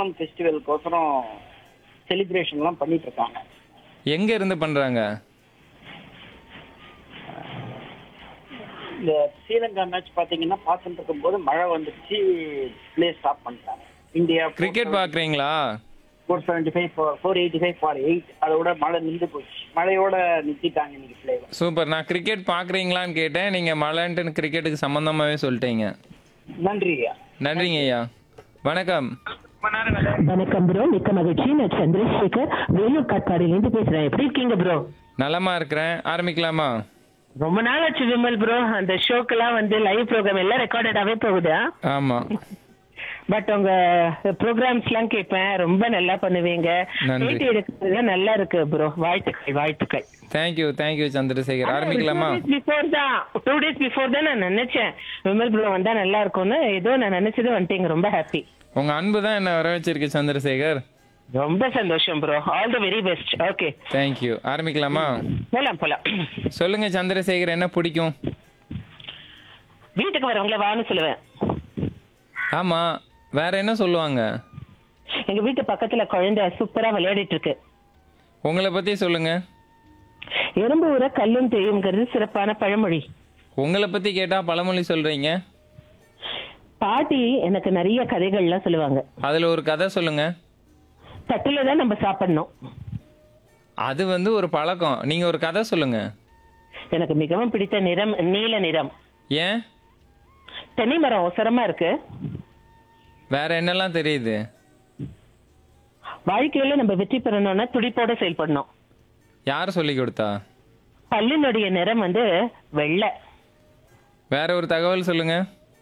ஓணம் ஃபெஸ்டிவலுக்கோசரம் செலிப்ரேஷன்லாம் பண்ணிட்டு இருக்காங்க எங்க இருந்து பண்றாங்க இந்த ஸ்ரீலங்கா மேட்ச் பாத்தீங்கன்னா பார்த்துட்டு இருக்கும்போது மழை வந்துச்சு பிளே ஸ்டாப் பண்ணிட்டாங்க இந்தியா கிரிக்கெட் பாக்குறீங்களா four seventy five four eighty five four eight அதோட மழை நின்று போச்சு மழையோட நிறுத்திட்டாங்க இன்னைக்கு பிளே சூப்பர் நான் கிரிக்கெட் பாக்குறீங்களான்னு கேட்டேன் நீங்க மழைன்ட்டு கிரிக்கெட்டுக்கு சம்பந்தமாவே சொல்லிட்டீங்க நன்றி ஐயா நன்றிங்க ஐயா வணக்கம் வணக்கம் ப்ரோ மிக்க மகிழ்ச்சி நான் சந்திரசேகர் வேலூர் காட்பாடியிலேருந்து பேசுறேன் எப்படி இருக்கீங்க ப்ரோ நலமா இருக்கிறேன் ஆரம்பிக்கலாமா ரொம்ப நாள் ஆச்சு விமல் ப்ரோ அந்த ஷோக்கெல்லாம் வந்து லைவ் ப்ரோக்ராம் எல்லாம் ரெக்கார்டடாவே போகுதா ஆமா பட் உங்க ப்ரோக்ராம்ஸ் எல்லாம் கேட்பேன் ரொம்ப நல்லா பண்ணுவீங்க நன்றி. பேட்டி எடுக்கிறது நல்லா இருக்கு ப்ரோ வாழ்த்துக்கள் வாழ்த்துக்கள் தேங்க்யூ தேங்க்யூ சந்திரசேகர் ஆரம்பிக்கலாமா பிஃபோர் தான் டூ டேஸ் பிஃபோர் தான் நான் நினைச்சேன் விமல் ப்ரோ வந்தா நல்லா இருக்கும்னு ஏதோ நான் நினைச்சது வந்துட்டீங்க ரொம்ப ஹாப்பி உங்க அன்பு தான் என்ன வர வச்சிருக்கு சந்திரசேகர் ரொம்ப சந்தோஷம் bro all the very best okay thank you ஆரம்பிக்கலாமா போலாம் போலாம் சொல்லுங்க சந்திரசேகர் என்ன பிடிக்கும் வீட்டுக்கு வரவங்கள வான்னு சொல்லுவேன் ஆமா வேற என்ன சொல்லுவாங்க எங்க வீட்டு பக்கத்துல குழந்தை சூப்பரா விளையாடிட்டு இருக்கு உங்களை பத்தி சொல்லுங்க எறும்பு ஊற கல்லும் தெரியுங்கிறது சிறப்பான பழமொழி உங்களை பத்தி கேட்டா பழமொழி சொல்றீங்க பாட்டி எனக்கு நிறைய கதைகள்லாம் சொல்லுவாங்க அதுல ஒரு கதை சொல்லுங்க தட்டுல தான் நம்ம சாப்பிடணும் அது வந்து ஒரு பழக்கம் நீங்க ஒரு கதை சொல்லுங்க எனக்கு மிகவும் பிடித்த நிறம் நீல நிறம் ஏன் தென்னை மரம் அவசரமா இருக்கு வேற என்னெல்லாம் தெரியுது வாழ்க்கையில நம்ம வெற்றி பெறணும்னா துடிப்போட செயல்படணும் யார் சொல்லி கொடுத்தா பல்லினுடைய நிறம் வந்து வெள்ளை வேற ஒரு தகவல் சொல்லுங்க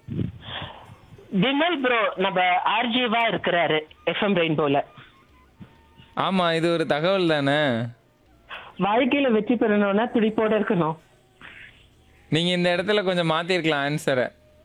விமல் ப்ரோ நம்ம ஆர்ஜிவா இருக்கிறாரு எஃப்எம் ரெயின்போல ஆமா இது ஒரு தகவல் தானே வாழ்க்கையில வெற்றி பெறணும்னா துடிப்போட இருக்கணும் நீங்க இந்த இடத்துல கொஞ்சம் மாத்திருக்கலாம் ஆன்சரை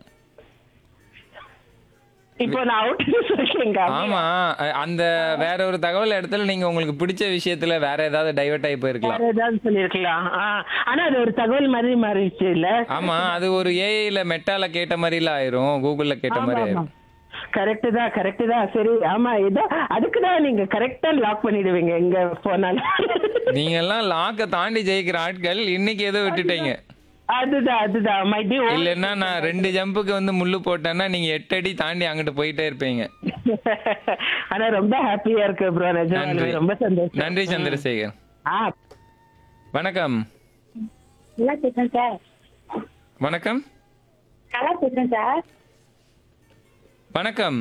இப்போ நான் அவுட் சொல்றேங்க ஆமா அ- அந்த வேற ஒரு தகவல் இடத்துல நீங்க உங்களுக்கு பிடிச்ச விஷயத்துல வேற ஏதாவது டைவர்ட் ஆகி போயிருக்கலாம் வேற ஏதாவது சொல்லிருக்கலாம் ஆனா அது ஒரு தகவல் மாதிரி மாறிடுச்சு இல்ல ஆமா அது ஒரு ஏஐல மெட்டால கேட்ட மாதிரில ஆயிரும் கூகுள்ல கேட்ட மாதிரி ஆயிரும் கரெக்ட் தான் கரெக்ட் தான் சரி ஆமா இதோ அதுக்கு தான் நீங்க கரெக்டா லாக் பண்ணிடுவீங்க எங்க போனாலும் நீங்க எல்லாம் லாக்க தாண்டி ஜெயிக்கிற ஆட்கள் இன்னைக்கு ஏதோ விட்டுட்டீங்க அதுதான் அதுதான் மை டி இல்லைன்னா நான் ரெண்டு ஜம்புக்கு வந்து முள்ளு போட்டேன்னா நீங்க எட்டு அடி தாண்டி அங்கிட்டு போயிட்டே இருப்பீங்க ஆனா ரொம்ப ஹாப்பியா இருக்கு ப்ரோ நன்றி நிஜமாலுமே ரொம்ப சந்தோஷம் நன்றி சந்திரசேகர் ஆ வணக்கம் நல்லா பேசுறேன் சார் வணக்கம் நல்லா பேசுறேன் சார் வணக்கம்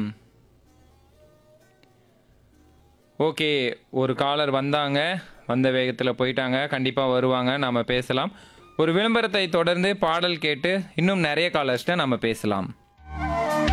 ஓகே ஒரு காலர் வந்தாங்க வந்த வேகத்தில் போயிட்டாங்க கண்டிப்பாக வருவாங்க நாம் பேசலாம் ஒரு விளம்பரத்தை தொடர்ந்து பாடல் கேட்டு இன்னும் நிறைய காலர்ஸ்ட்ட நம்ம பேசலாம்